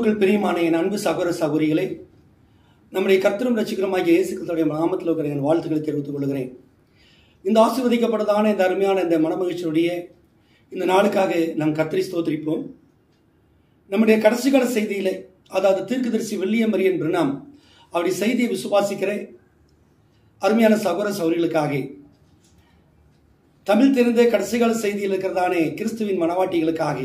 கிறிஸ்துவுக்குள் பிரியமான என் அன்பு சகோதர சகோதரிகளை நம்முடைய கர்த்தரும் ரசிகரமாகிய இயேசு கிறிஸ்துடைய நாமத்தில் இருக்கிற என் வாழ்த்துக்களை தெரிவித்துக் கொள்கிறேன் இந்த ஆசீர்வதிக்கப்பட்டதான இந்த அருமையான இந்த மனமகிழ்ச்சியுடைய இந்த நாளுக்காக நாம் கர்த்தரை ஸ்தோத்திரிப்போம் நம்முடைய கடைசி கால செய்தியிலே அதாவது தீர்க்கதரிசி வெள்ளிய மரியன் பிரணாம் அவருடைய செய்தியை விசுவாசிக்கிற அருமையான சகோதர சகோதரிகளுக்காக தமிழ் தெரிந்த கடைசி கால செய்தியில் இருக்கிறதானே கிறிஸ்துவின் மனவாட்டிகளுக்காக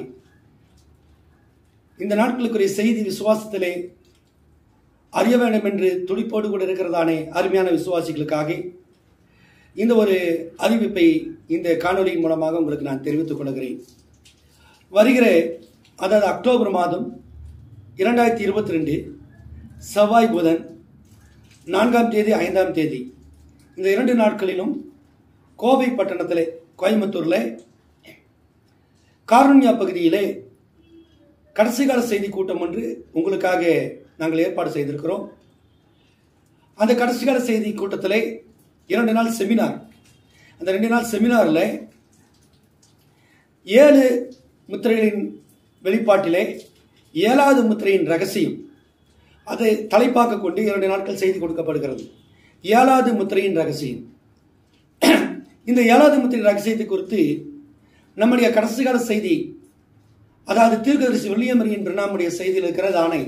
இந்த நாட்களுக்குரிய செய்தி விசுவாசத்திலே அறிய வேண்டும் என்று துடிப்போடு கூட இருக்கிறதானே அருமையான விசுவாசிகளுக்காக இந்த ஒரு அறிவிப்பை இந்த காணொலியின் மூலமாக உங்களுக்கு நான் தெரிவித்துக் கொள்கிறேன் வருகிற அதாவது அக்டோபர் மாதம் இரண்டாயிரத்தி இருபத்தி ரெண்டு செவ்வாய் புதன் நான்காம் தேதி ஐந்தாம் தேதி இந்த இரண்டு நாட்களிலும் கோவை பட்டணத்திலே கோயம்புத்தூரில் காருண்யா பகுதியிலே கடைசி கால செய்தி கூட்டம் ஒன்று உங்களுக்காக நாங்கள் ஏற்பாடு செய்திருக்கிறோம் அந்த கடைசி கால செய்தி கூட்டத்திலே இரண்டு நாள் செமினார் அந்த ரெண்டு நாள் செமினாரில் ஏழு முத்திரைகளின் வெளிப்பாட்டிலே ஏழாவது முத்திரையின் ரகசியம் அதை தலைப்பாக்க கொண்டு இரண்டு நாட்கள் செய்தி கொடுக்கப்படுகிறது ஏழாவது முத்திரையின் ரகசியம் இந்த ஏழாவது முத்திரையின் ரகசியத்தை குறித்து நம்முடைய கடைசி கால செய்தி அதாவது தீர்க்கதரிசி வெள்ளியமரியின் பிரணாமுடைய செய்தியில் இருக்கிறது ஆணை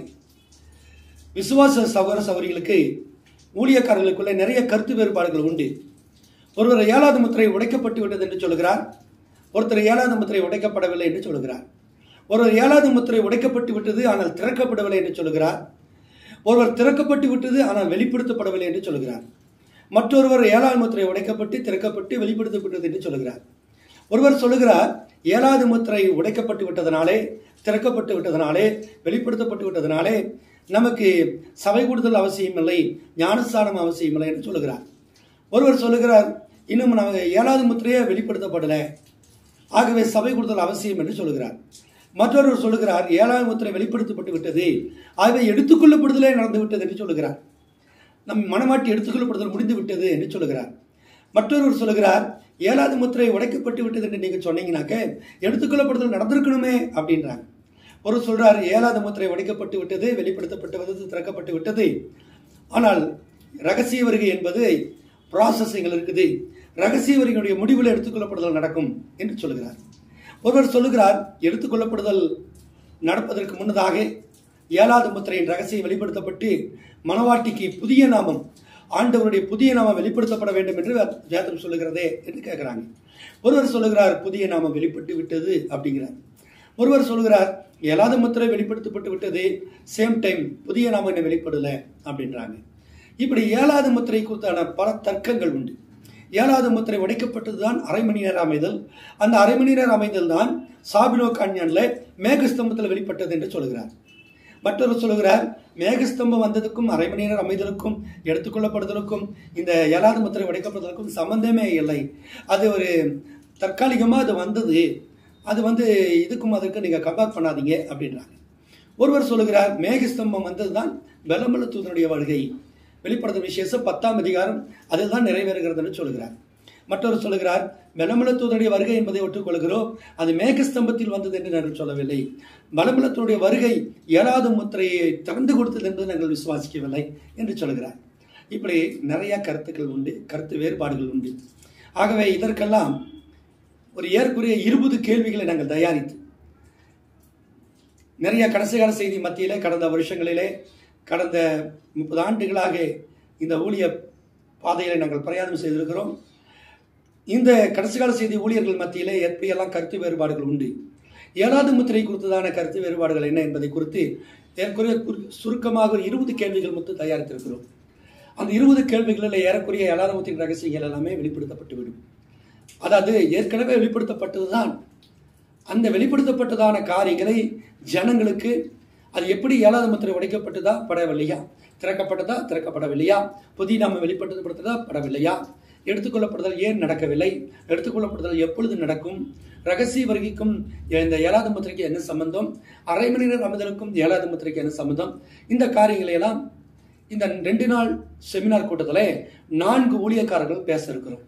விசுவாச சகோதர சகோதரிகளுக்கு ஊழியக்காரர்களுக்குள்ள நிறைய கருத்து வேறுபாடுகள் உண்டு ஒருவர் ஏழாவது முத்திரை உடைக்கப்பட்டு விட்டது என்று சொல்கிறார் ஒருத்தர் ஏழாவது முத்திரை உடைக்கப்படவில்லை என்று சொல்கிறார் ஒருவர் ஏழாவது முத்திரை உடைக்கப்பட்டு விட்டது ஆனால் திறக்கப்படவில்லை என்று சொல்கிறார் ஒருவர் திறக்கப்பட்டு விட்டது ஆனால் வெளிப்படுத்தப்படவில்லை என்று சொல்கிறார் மற்றொருவர் ஏழாவது முத்திரை உடைக்கப்பட்டு திறக்கப்பட்டு வெளிப்படுத்தப்பட்டது என்று சொல்கிறார் ஒருவர் சொல்லுகிறார் ஏழாவது முத்திரை உடைக்கப்பட்டு விட்டதனாலே திறக்கப்பட்டு விட்டதனாலே வெளிப்படுத்தப்பட்டு விட்டதனாலே நமக்கு சபை கூடுதல் அவசியம் இல்லை ஞானஸ்தானம் அவசியம் இல்லை என்று சொல்லுகிறார் ஒருவர் சொல்லுகிறார் இன்னும் நமக்கு ஏழாவது முத்திரையே வெளிப்படுத்தப்படல ஆகவே சபை கூடுதல் அவசியம் என்று சொல்லுகிறார் மற்றொருவர் சொல்லுகிறார் ஏழாவது முத்திரை வெளிப்படுத்தப்பட்டு விட்டது ஆகவே எடுத்துக்கொள்ளப்படுதலே நடந்து விட்டது என்று சொல்லுகிறார் நம் மனமாட்டி எடுத்துக்கொள்ளப்படுதல் முடிந்து விட்டது என்று சொல்லுகிறார் மற்றொருவர் சொல்லுகிறார் ஏழாவது முத்திரை உடைக்கப்பட்டு விட்டது என்று நீங்க சொன்னீங்கன்னாக்க எடுத்துக்கொள்ளப்படுதல் நடந்திருக்கணுமே அப்படின்றாங்க ஒரு சொல்றார் ஏழாவது முத்திரை உடைக்கப்பட்டு விட்டது வெளிப்படுத்தப்பட்டு விட்டது திறக்கப்பட்டு விட்டது ஆனால் ரகசிய வருகை என்பது ப்ராசஸிங்கள் இருக்குது ரகசிய வருகையுடைய முடிவில் எடுத்துக்கொள்ளப்படுதல் நடக்கும் என்று சொல்லுகிறார் ஒருவர் சொல்லுகிறார் எடுத்துக்கொள்ளப்படுதல் நடப்பதற்கு முன்னதாக ஏழாவது முத்திரையின் ரகசியம் வெளிப்படுத்தப்பட்டு மனவாட்டிக்கு புதிய நாமம் ஆண்டவருடைய புதிய நாமம் வெளிப்படுத்தப்பட வேண்டும் என்று வேதம் சொல்லுகிறதே என்று கேட்கிறாங்க ஒருவர் சொல்லுகிறார் புதிய நாமம் வெளிப்பட்டு விட்டது அப்படிங்கிறார் ஒருவர் சொல்லுகிறார் ஏழாவது முத்திரை வெளிப்படுத்தப்பட்டு விட்டது சேம் டைம் புதிய நாமம் என்ன வெளிப்படல அப்படின்றாங்க இப்படி ஏழாவது முத்திரை குறித்தான பல தர்க்கங்கள் உண்டு ஏழாவது முத்திரை உடைக்கப்பட்டதுதான் அரை மணி நேரம் அமைதல் அந்த அரை மணி நேரம் அமைதல் தான் சாபினோ கான்யான்ல மேகஸ்தம்பத்தில் வெளிப்பட்டது என்று சொல்கிறார் மற்றொரு சொல்லுகிறார் மேகஸ்தம்பம் வந்ததுக்கும் அரை மணி நேரம் அமைதலுக்கும் எடுத்துக்கொள்ளப்படுதலுக்கும் இந்த ஏழாவது முத்திரை உடைக்கப்படுதலுக்கும் சம்பந்தமே இல்லை அது ஒரு தற்காலிகமாக அது வந்தது அது வந்து இதுக்கும் அதற்கு நீங்கள் கம்பேர் பண்ணாதீங்க அப்படின்றாங்க ஒருவர் சொல்லுகிறார் மேகஸ்தம்பம் வந்தது தான் வெள்ளமல தூதனுடைய வருகை வெளிப்படுத்தும் விசேஷம் பத்தாம் அதிகாரம் அதில் தான் நிறைவேறுகிறதுன்னு சொல்லுகிறார் மற்றொரு சொல்லுகிறார் வெள்ளமலத்தூதனுடைய வருகை என்பதை ஒட்டுக்கொள்கிறோம் அது மேகஸ்தம்பத்தில் வந்தது என்று நாங்கள் சொல்லவில்லை வளமலத்தினுடைய வருகை ஏழாவது முத்திரையை திறந்து கொடுத்தது என்பது நாங்கள் விசுவாசிக்கவில்லை என்று சொல்கிறார் இப்படி நிறைய கருத்துக்கள் உண்டு கருத்து வேறுபாடுகள் உண்டு ஆகவே இதற்கெல்லாம் ஒரு ஏற்குரிய இருபது கேள்விகளை நாங்கள் தயாரித்து நிறைய கடைசி கால செய்தி மத்தியிலே கடந்த வருஷங்களிலே கடந்த முப்பது ஆண்டுகளாக இந்த ஊழிய பாதையில நாங்கள் பிரயாணம் செய்திருக்கிறோம் இந்த கடைசி கால செய்தி ஊழியர்கள் மத்தியிலே எப்படியெல்லாம் கருத்து வேறுபாடுகள் உண்டு ஏழாவது முத்திரை குறித்ததான கருத்து வேறுபாடுகள் என்ன என்பதை குறித்து ஏற்குறைய சுருக்கமாக ஒரு இருபது கேள்விகள் மொத்தம் தயாரித்திருக்கிறோம் அந்த இருபது கேள்விகளில் ஏறக்குறைய ஏழாவது முத்திரை ரகசியங்கள் எல்லாமே வெளிப்படுத்தப்பட்டுவிடும் அதாவது ஏற்கனவே வெளிப்படுத்தப்பட்டதுதான் அந்த வெளிப்படுத்தப்பட்டதான காரியங்களை ஜனங்களுக்கு அது எப்படி ஏழாவது முத்திரை உடைக்கப்பட்டதா படவில்லையா திறக்கப்பட்டதா திறக்கப்படவில்லையா புதிய நாம வெளிப்படுத்தப்பட்டதா படவில்லையா எடுத்துக்கொள்ளப்படுதல் ஏன் நடக்கவில்லை எடுத்துக்கொள்ளப்படுதல் எப்பொழுது நடக்கும் ரகசிய வருகைக்கும் இந்த ஏழாவது முத்திரைக்கு என்ன சம்பந்தம் அரை மணி நேரம் அமைதலுக்கும் ஏழாவது முத்திரைக்கு என்ன சம்பந்தம் இந்த காரியங்களை எல்லாம் இந்த ரெண்டு நாள் செமினார் கூட்டத்தில் நான்கு ஊழியக்காரர்கள் பேச இருக்கிறோம்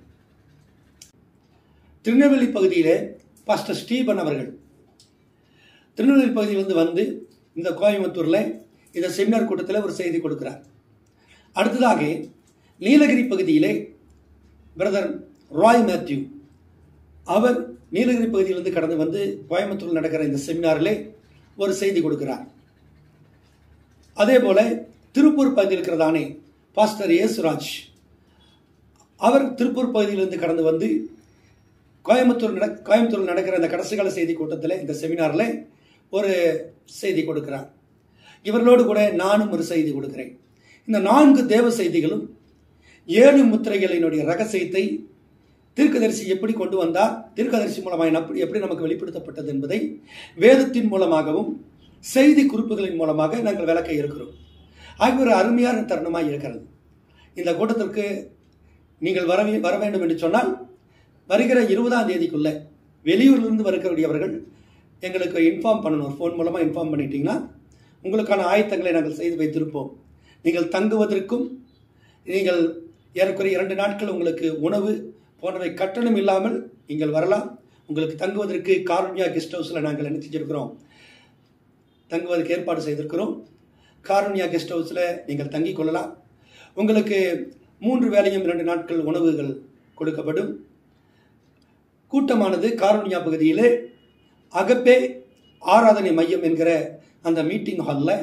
திருநெல்வேலி பகுதியிலே பாஸ்டர் ஸ்டீபன் அவர்கள் திருநெல்வேலி பகுதியிலிருந்து வந்து இந்த கோயம்புத்தூரில் இந்த செமினார் கூட்டத்தில் ஒரு செய்தி கொடுக்கிறார் அடுத்ததாக நீலகிரி பகுதியிலே பிரதர் ராய் மேத்யூ அவர் நீலகிரி பகுதியிலிருந்து கடந்து வந்து கோயம்புத்தூரில் நடக்கிற இந்த செமினாரிலே ஒரு செய்தி கொடுக்கிறார் அதே போல திருப்பூர் பகுதியில் இருக்கிறதானே பாஸ்டர் ஏசுராஜ் அவர் திருப்பூர் பகுதியிலிருந்து கடந்து வந்து கோயம்புத்தூர் நட கோயம்புத்தூரில் நடக்கிற இந்த கடைசி கால செய்தி கூட்டத்தில் இந்த செமினாரில் ஒரு செய்தி கொடுக்கிறார் இவர்களோடு கூட நானும் ஒரு செய்தி கொடுக்கிறேன் இந்த நான்கு தேவ செய்திகளும் ஏழு முத்திரைகளினுடைய ரகசியத்தை தீர்க்கதரிசி எப்படி கொண்டு வந்தார் தீர்க்கதரிசி மூலமாக எப்படி எப்படி நமக்கு வெளிப்படுத்தப்பட்டது என்பதை வேதத்தின் மூலமாகவும் செய்தி குறிப்புகளின் மூலமாக நாங்கள் விளக்க இருக்கிறோம் ஆகிய ஒரு அருமையான தருணமாக இருக்கிறது இந்த கூட்டத்திற்கு நீங்கள் வர வர வேண்டும் என்று சொன்னால் வருகிற இருபதாம் தேதிக்குள்ள வெளியூர்லேருந்து வரக்கூடியவர்கள் எங்களுக்கு இன்ஃபார்ம் பண்ணணும் ஃபோன் மூலமாக இன்ஃபார்ம் பண்ணிட்டீங்கன்னா உங்களுக்கான ஆயத்தங்களை நாங்கள் செய்து வைத்திருப்போம் நீங்கள் தங்குவதற்கும் நீங்கள் ஏறக்குறைய இரண்டு நாட்கள் உங்களுக்கு உணவு போன்றவை கட்டணம் இல்லாமல் நீங்கள் வரலாம் உங்களுக்கு தங்குவதற்கு காருண்யா கெஸ்ட் ஹவுஸில் நாங்கள் என்ன செஞ்சிருக்கிறோம் தங்குவதற்கு ஏற்பாடு செய்திருக்கிறோம் காருண்யா கெஸ்ட் ஹவுஸில் நீங்கள் தங்கிக் கொள்ளலாம் உங்களுக்கு மூன்று வேளையும் இரண்டு நாட்கள் உணவுகள் கொடுக்கப்படும் கூட்டமானது காருண்யா பகுதியிலே அகப்பே ஆராதனை மையம் என்கிற அந்த மீட்டிங் ஹாலில்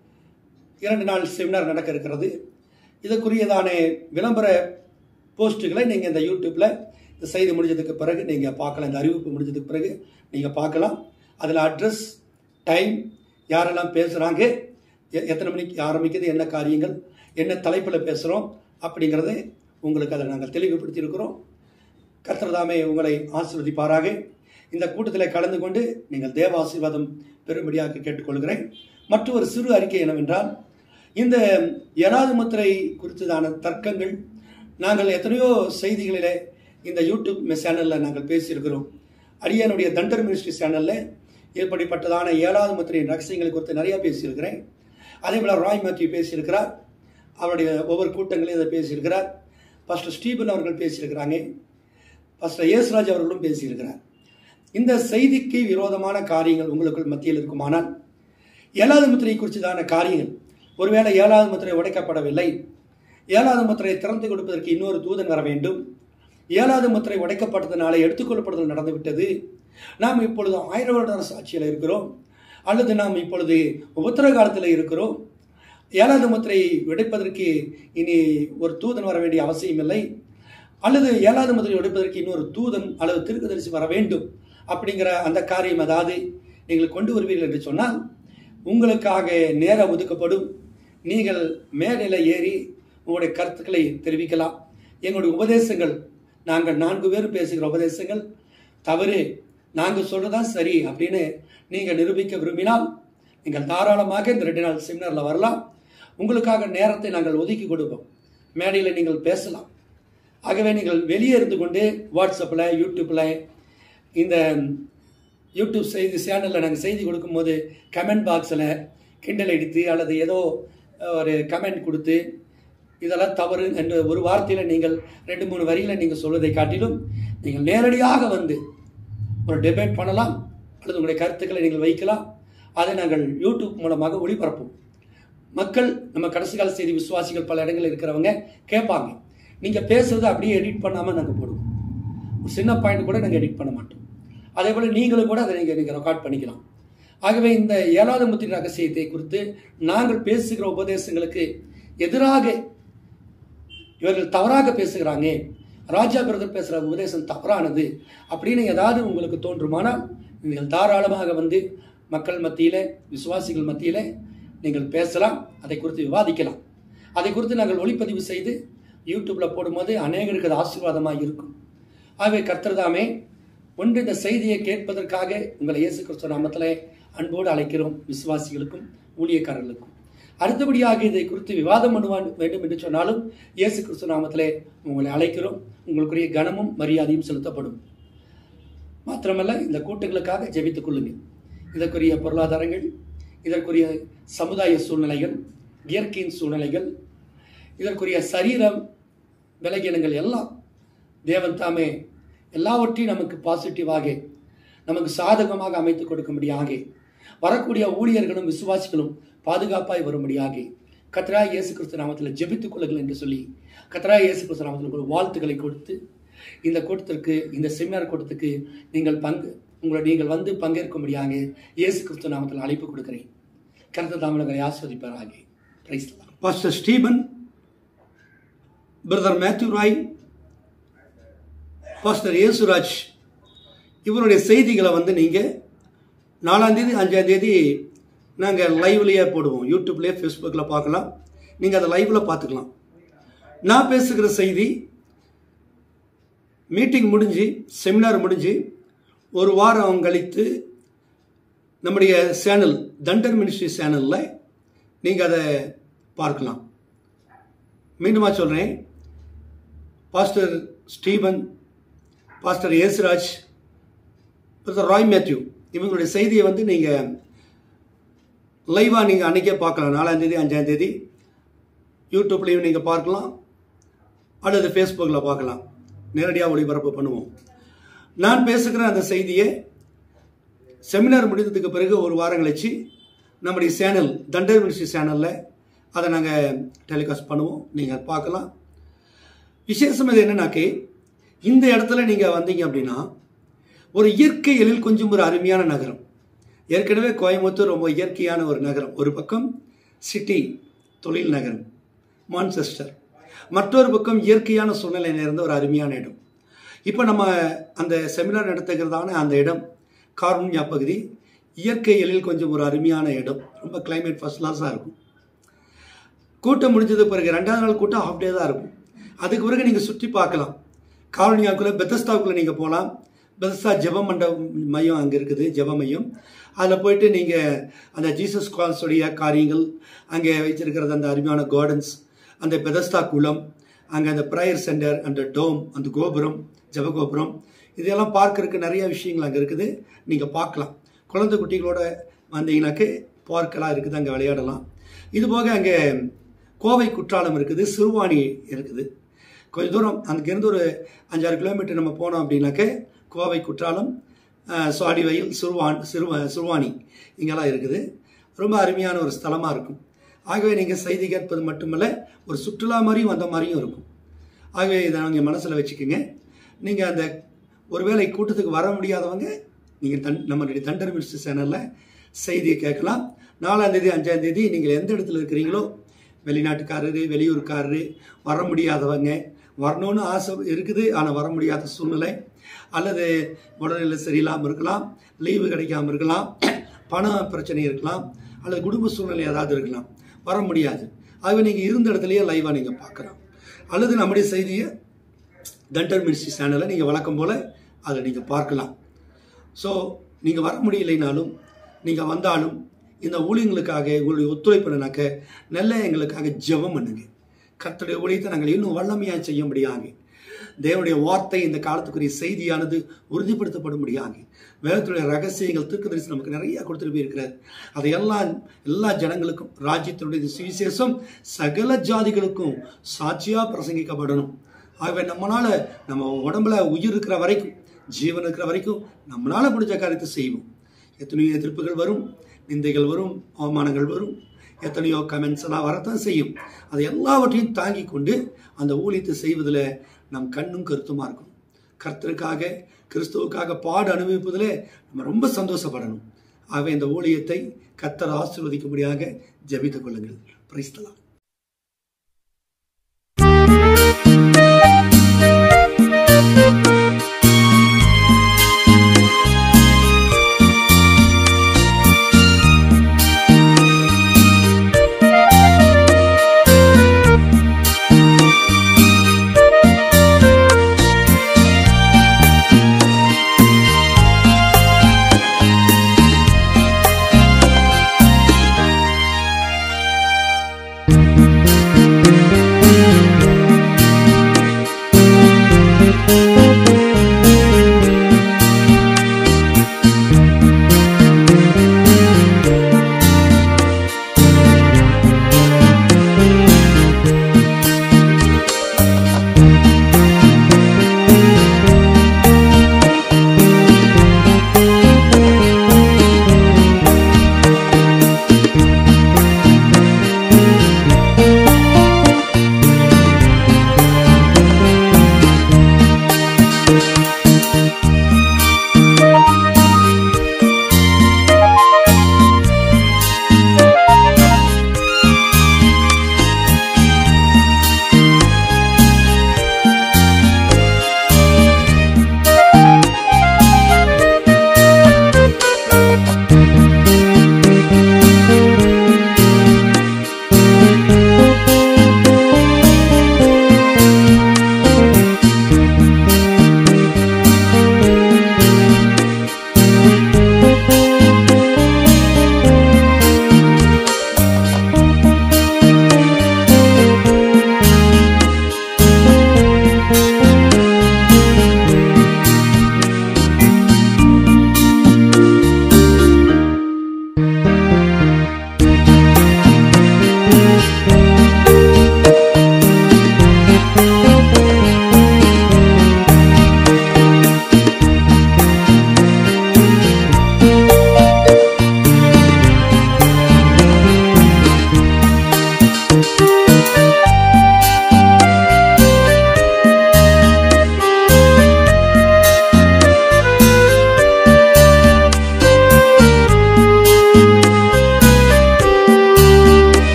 இரண்டு நாள் செமினார் நடக்க இருக்கிறது இதற்குரியதான விளம்பர போஸ்ட்டுகளை நீங்கள் இந்த யூடியூப்பில் இந்த செய்தி முடிஞ்சதுக்கு பிறகு நீங்கள் பார்க்கலாம் இந்த அறிவிப்பு முடிஞ்சதுக்கு பிறகு நீங்கள் பார்க்கலாம் அதில் அட்ரஸ் டைம் யாரெல்லாம் பேசுகிறாங்க எத்தனை மணிக்கு ஆரம்பிக்குது என்ன காரியங்கள் என்ன தலைப்பில் பேசுகிறோம் அப்படிங்கிறத உங்களுக்கு அதை நாங்கள் தெளிவுபடுத்தியிருக்கிறோம் கர்த்தர்தாமே உங்களை ஆசீர்வதிப்பாராக இந்த கூட்டத்தில் கலந்து கொண்டு நீங்கள் தேவ ஆசீர்வாதம் பெரும்படியாக கேட்டுக்கொள்கிறேன் மற்ற ஒரு சிறு அறிக்கை என்னவென்றால் இந்த எராது முத்திரை குறித்ததான தர்க்கங்கள் நாங்கள் எத்தனையோ செய்திகளிலே இந்த யூடியூப் சேனலில் நாங்கள் பேசியிருக்கிறோம் அடியனுடைய தண்டர் மினிஸ்ட்ரி சேனலில் ஏற்படுத்தப்பட்டதான ஏழாவது முத்திரையின் ரகசியங்களை குறித்து நிறையா பேசியிருக்கிறேன் அதே போல் ராய் மேத்யூ பேசியிருக்கிறார் அவருடைய ஒவ்வொரு கூட்டங்களையும் இதை பேசியிருக்கிறார் பாஸ்டர் ஸ்டீபன் அவர்கள் பேசியிருக்கிறாங்க பாஸ்டர் ஏசுராஜ் அவர்களும் பேசியிருக்கிறார் இந்த செய்திக்கு விரோதமான காரியங்கள் உங்களுக்குள் மத்தியில் இருக்குமானால் ஏழாவது முத்திரை குறித்ததான காரியங்கள் ஒருவேளை ஏழாவது முத்திரை உடைக்கப்படவில்லை ஏழாவது முத்திரையை திறந்து கொடுப்பதற்கு இன்னொரு தூதன் வர வேண்டும் ஏழாவது முத்திரை உடைக்கப்பட்டதுனால எடுத்துக்கொள்ளப்படுதல் நடந்துவிட்டது நாம் இப்பொழுது ஆயிரம் வருட சாட்சியில் இருக்கிறோம் அல்லது நாம் இப்பொழுது உத்தர காலத்தில் இருக்கிறோம் ஏழாவது முத்திரையை உடைப்பதற்கு இனி ஒரு தூதன் வர வேண்டிய அவசியம் இல்லை அல்லது ஏழாவது முத்திரை உடைப்பதற்கு இன்னொரு தூதன் அல்லது திருக்குதரிசி வர வேண்டும் அப்படிங்கிற அந்த காரியம் அதாவது நீங்கள் கொண்டு வருவீர்கள் என்று சொன்னால் உங்களுக்காக நேரம் ஒதுக்கப்படும் நீங்கள் மேடையில் ஏறி உங்களுடைய கருத்துக்களை தெரிவிக்கலாம் எங்களுடைய உபதேசங்கள் நாங்கள் நான்கு பேர் பேசுகிற உபதேசங்கள் தவறு நாங்கள் சொல்றதான் சரி அப்படின்னு நீங்கள் நிரூபிக்க விரும்பினால் நீங்கள் தாராளமாக இந்த ரெண்டு நாள் செமினாரில் வரலாம் உங்களுக்காக நேரத்தை நாங்கள் ஒதுக்கி கொடுப்போம் மேடையில் நீங்கள் பேசலாம் ஆகவே நீங்கள் வெளியே இருந்து கொண்டு வாட்ஸ்அப்பில் யூடியூப்பில் இந்த யூடியூப் செய்தி சேனலில் நாங்கள் செய்தி கொடுக்கும்போது கமெண்ட் பாக்ஸில் கிண்டல் அடித்து அல்லது ஏதோ ஒரு கமெண்ட் கொடுத்து இதெல்லாம் தவறு என்ற ஒரு வார்த்தையில் நீங்கள் ரெண்டு மூணு வரியில் நீங்கள் சொல்வதை காட்டிலும் நீங்கள் நேரடியாக வந்து ஒரு டிபேட் பண்ணலாம் அல்லது உங்களுடைய கருத்துக்களை நீங்கள் வைக்கலாம் அதை நாங்கள் யூடியூப் மூலமாக ஒளிபரப்போம் மக்கள் நம்ம கடைசி கால செய்தி விசுவாசிகள் பல இடங்களில் இருக்கிறவங்க கேட்பாங்க நீங்கள் பேசுறதை அப்படியே எடிட் பண்ணாமல் நாங்கள் போடுவோம் ஒரு சின்ன பாயிண்ட் கூட நாங்கள் எடிட் பண்ண மாட்டோம் அதே போல் நீங்களும் கூட அதை நீங்கள் நீங்கள் ரெக்கார்ட் பண்ணிக்கலாம் ஆகவே இந்த ஏழாவது முத்தின் ரகசியத்தை குறித்து நாங்கள் பேசுகிற உபதேசங்களுக்கு எதிராக இவர்கள் தவறாக பேசுகிறாங்க ராஜா பிரதர் பேசுகிற உபதேசம் தவறானது அப்படின்னு ஏதாவது உங்களுக்கு தோன்றுமானால் நீங்கள் தாராளமாக வந்து மக்கள் மத்தியில் விசுவாசிகள் மத்தியில் நீங்கள் பேசலாம் அதை குறித்து விவாதிக்கலாம் அதை குறித்து நாங்கள் ஒளிப்பதிவு செய்து யூடியூப்பில் போடும்போது அநேகருக்கு அது ஆசீர்வாதமாக இருக்கும் ஆகவே கர்த்தர்தாமே ஒன்று இந்த செய்தியை கேட்பதற்காக உங்களை இயேசு கிறிஸ்துவ நாமத்தில் அன்போடு அழைக்கிறோம் விசுவாசிகளுக்கும் ஊழியக்காரர்களுக்கும் அடுத்தபடியாக இதை குறித்து விவாதம் பண்ணுவான் வேண்டும் என்று சொன்னாலும் இயேசு கிறிஸ்து நாமத்திலே உங்களை அழைக்கிறோம் உங்களுக்குரிய கனமும் மரியாதையும் செலுத்தப்படும் மாத்திரமல்ல இந்த கூட்டங்களுக்காக ஜெபித்துக் கொள்ளுங்கள் இதற்குரிய பொருளாதாரங்கள் இதற்குரிய சமுதாய சூழ்நிலைகள் இயற்கையின் சூழ்நிலைகள் இதற்குரிய சரீரம் விலகினங்கள் எல்லாம் தேவன் தாமே எல்லாவற்றையும் நமக்கு பாசிட்டிவாக நமக்கு சாதகமாக அமைத்து கொடுக்கும்படியாக வரக்கூடிய ஊழியர்களும் விசுவாசிகளும் பாதுகாப்பாய் வரும்படியாக கத்ரா இயேசு கிறிஸ்து நாமத்தில் ஜெபித்துக் கொள்ளுங்கள் என்று சொல்லி கத்ரா இயேசு கிறிஸ்து நாமத்தில் ஒரு வாழ்த்துக்களை கொடுத்து இந்த கூட்டத்திற்கு இந்த செமினார் கூட்டத்துக்கு நீங்கள் பங்கு உங்களை நீங்கள் வந்து பங்கேற்கும்படியாக இயேசு கிறிஸ்து நாமத்தில் அழைப்பு கொடுக்கிறேன் கருத்து தாமலங்களை ஆஸ்வதிப்பாராக pastor Stephen brother Mathew Roy pastor Yesuraj இவருடைய செய்திகளை வந்து நீங்கள் நாலாந்தேதி அஞ்சாந்தேதி நாங்கள் லைவ்லேயே போடுவோம் யூடியூப்லேயே ஃபேஸ்புக்கில் பார்க்கலாம் நீங்கள் அதை லைவில் பார்த்துக்கலாம் நான் பேசுகிற செய்தி மீட்டிங் முடிஞ்சு செமினார் முடிஞ்சு ஒரு வாரம் கழித்து நம்முடைய சேனல் தண்டர் மினிஸ்ட்ரி சேனலில் நீங்கள் அதை பார்க்கலாம் மீண்டுமா சொல்கிறேன் pastor Stephen pastor Yesuraj brother Roy Mathew இவங்களுடைய செய்தியை வந்து நீங்கள் லைவாக நீங்கள் அன்றைக்கே பார்க்கலாம் நாலாந்தேதி அஞ்சாந்தேதி யூடியூப்லேயும் நீங்கள் பார்க்கலாம் அல்லது ஃபேஸ்புக்கில் பார்க்கலாம் நேரடியாக ஒளிபரப்பு பண்ணுவோம் நான் பேசுகிற அந்த செய்தியை செமினார் முடிந்ததுக்கு பிறகு ஒரு வாரம் கழிச்சு நம்முடைய சேனல் தண்டர் மினிஸ்ட்ரி சேனலில் அதை நாங்கள் டெலிகாஸ்ட் பண்ணுவோம் நீங்கள் பார்க்கலாம் விசேஷம் இது என்னன்னாக்கே இந்த இடத்துல நீங்கள் வந்தீங்க அப்படின்னா ஒரு இயற்கை எழில் கொஞ்சம் ஒரு அருமையான நகரம் ஏற்கனவே கோயம்புத்தூர் ரொம்ப இயற்கையான ஒரு நகரம் ஒரு பக்கம் சிட்டி தொழில் நகரம் மான்செஸ்டர் மற்றொரு பக்கம் இயற்கையான சூழ்நிலை நிறைந்த ஒரு அருமையான இடம் இப்போ நம்ம அந்த செமினார் நடத்துகிறதான அந்த இடம் கார்முன்யா பகுதி இயற்கை எழில் கொஞ்சம் ஒரு அருமையான இடம் ரொம்ப கிளைமேட் ஃபர்ஸ்ட் கிளாஸாக இருக்கும் கூட்டம் முடிஞ்சது பிறகு ரெண்டாவது நாள் கூட்டம் ஹாஃப் டே தான் இருக்கும் அதுக்கு பிறகு நீங்கள் சுற்றி பார்க்கலாம் காலனியாவுக்குள்ளே பெத்தஸ்தாவுக்குள்ளே நீங்கள் போகலாம் பெத்தஸ்தா ஜெப மண்டபம் மையம் அங்கே இருக்குது ஜெப மையம் அதில் போயிட்டு நீங்கள் அந்த ஜீசஸ் கால்ஸுடைய காரியங்கள் அங்கே வச்சிருக்கிறது அந்த அருமையான கார்டன்ஸ் அந்த பெதஸ்தா குளம் அங்கே அந்த ப்ரேயர் சென்டர் அந்த டோம் அந்த கோபுரம் ஜெப கோபுரம் இதெல்லாம் பார்க்கறதுக்கு நிறைய விஷயங்கள் அங்கே இருக்குது நீங்கள் பார்க்கலாம் குழந்தை குட்டிகளோட வந்தீங்கன்னாக்கு பார்க்கெல்லாம் இருக்குது அங்கே விளையாடலாம் இது போக அங்கே கோவை குற்றாலம் இருக்குது சிறுவாணி இருக்குது கொஞ்சம் தூரம் அங்கேருந்து ஒரு அஞ்சாறு கிலோமீட்டர் நம்ம போனோம் அப்படின்னாக்க கோவை குற்றாலம் சுவாடி வயல் சிறுவான் சிறுவ சிறுவாணி இங்கெல்லாம் இருக்குது ரொம்ப அருமையான ஒரு ஸ்தலமாக இருக்கும் ஆகவே நீங்கள் செய்தி கேட்பது மட்டுமல்ல ஒரு சுற்றுலா மாதிரியும் வந்த மாதிரியும் இருக்கும் ஆகவே இதை நீங்கள் மனசில் வச்சுக்கோங்க நீங்கள் அந்த ஒருவேளை கூட்டத்துக்கு வர முடியாதவங்க நீங்கள் தன் நம்மளுடைய தண்டர் மினிஸ்டர் சேனலில் செய்தியை கேட்கலாம் நாலாம் தேதி அஞ்சாம் தேதி நீங்கள் எந்த இடத்துல இருக்கிறீங்களோ வெளிநாட்டுக்காரரு வெளியூர்காரரு வர முடியாதவங்க வரணும்னு ஆசை இருக்குது ஆனால் வர முடியாத சூழ்நிலை அல்லது உடல்நிலை சரியில்லாமல் இருக்கலாம் லீவு கிடைக்காம இருக்கலாம் பண பிரச்சனை இருக்கலாம் அல்லது குடும்ப சூழ்நிலை ஏதாவது இருக்கலாம் வர முடியாது ஆகவே நீங்கள் இருந்த இடத்துலையே லைவாக நீங்கள் பார்க்கலாம் அல்லது நம்முடைய செய்தியை தண்டர் மினிஸ்ட்ரி சேனலை நீங்கள் வழக்கம் போல் அதை நீங்கள் பார்க்கலாம் ஸோ நீங்கள் வர முடியலைனாலும் நீங்கள் வந்தாலும் இந்த ஊழியங்களுக்காக உங்களுடைய ஒத்துழைப்பினாக்க நல்ல எங்களுக்காக ஜெபம் பண்ணுங்க கர்த்தருடைய ஊழியத்தை நாங்கள் இன்னும் வல்லமையாக செய்யும்படியாக தேவனுடைய வார்த்தை இந்த காலத்துக்குரிய செய்தியானது உறுதிப்படுத்தப்படும்படியாக வேதத்துடைய ரகசியங்கள் தீர்க்கதரிசி நமக்கு நிறைய கொடுத்துட்டு போயிருக்கிறார் அதை எல்லாம் எல்லா ஜனங்களுக்கும் ராஜ்யத்தினுடைய சுவிசேஷம் சகல ஜாதிகளுக்கும் சாட்சியாக பிரசங்கிக்கப்படணும் ஆகவே நம்மளால நம்ம உடம்புல உயிர் இருக்கிற வரைக்கும் ஜீவன் இருக்கிற வரைக்கும் நம்மளால முடிஞ்ச காரியத்தை செய்வோம் எத்தனையோ எதிர்ப்புகள் வரும் நிந்தைகள் வரும் அவமானங்கள் வரும் எத்தனையோ கமெண்ட்ஸ் எல்லாம் வரத்தான் செய்யும் அதை எல்லாவற்றையும் தாங்கி கொண்டு அந்த ஊழியத்தை செய்வதில் நம் கண்ணும் கருத்துமா இருக்கும் கர்த்தருக்காக கிறிஸ்துவுக்காக பாடு அனுபவிப்பதில் நம்ம ரொம்ப சந்தோஷப்படணும் ஆகவே இந்த ஊழியத்தை கர்த்தர் ஆசீர்வதிக்கும்படியாக ஜெபித்துக் கொள்ளுங்கள் பிரைஸ்தலாம்